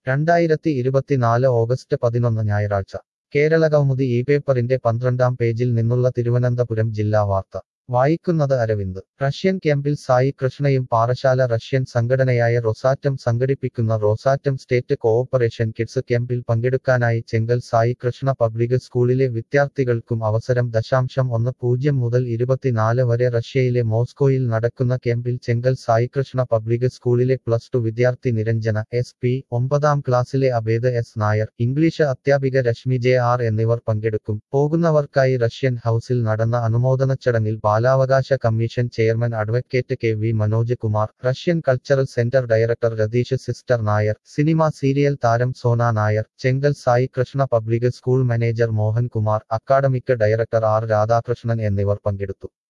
രണ്ടായിരത്തി ഇരുപത്തിനാല് ഓഗസ്റ്റ് പതിനൊന്ന് ഞായറാഴ്ച കേരളകൗമുദി ഈ പേപ്പറിന്റെ പന്ത്രണ്ടാം പേജിൽ നിന്നുള്ള തിരുവനന്തപുരം ജില്ലാ വാർത്ത വായിക്കുന്നത് അരവിന്ദ് റഷ്യൻ ക്യാമ്പിൽ സായി കൃഷ്ണയും പാറശാല റഷ്യൻ സംഘടനയായ റൊസാറ്റം സംഘടിപ്പിക്കുന്ന റോസാറ്റം സ്റ്റേറ്റ് കോഓപ്പറേഷൻ കിഡ്സ് ക്യാമ്പിൽ പങ്കെടുക്കാനായി ചെങ്കൽ സായി കൃഷ്ണ പബ്ലിക് സ്കൂളിലെ വിദ്യാർത്ഥികൾക്കും അവസരം ദശാംശം ഒന്ന് പൂജ്യം മുതൽ ഇരുപത്തിനാല് വരെ റഷ്യയിലെ മോസ്കോയിൽ നടക്കുന്ന ക്യാമ്പിൽ ചെങ്കൽ സായി കൃഷ്ണ പബ്ലിക് സ്കൂളിലെ പ്ലസ് ടു വിദ്യാർത്ഥി നിരഞ്ജന എസ് പി ഒമ്പതാം ക്ലാസ്സിലെ അബേദ് എസ് നായർ ഇംഗ്ലീഷ് അധ്യാപിക രശ്മി ജെ ആർ എന്നിവർ പങ്കെടുക്കും പോകുന്നവർക്കായി റഷ്യൻ ഹൌസിൽ നടന്ന അനുമോദന ചടങ്ങിൽ ബാലാവകാശ commission chairman advocate K V Manoj Kumar Russian cultural centre director Ratheesh sister Nair cinema serial താരം Sona Nair Chengal Sai Krishna public school manager Mohan Kumar academic director R Radhakrishnan എന്നിവർ പങ്കെടുത്തു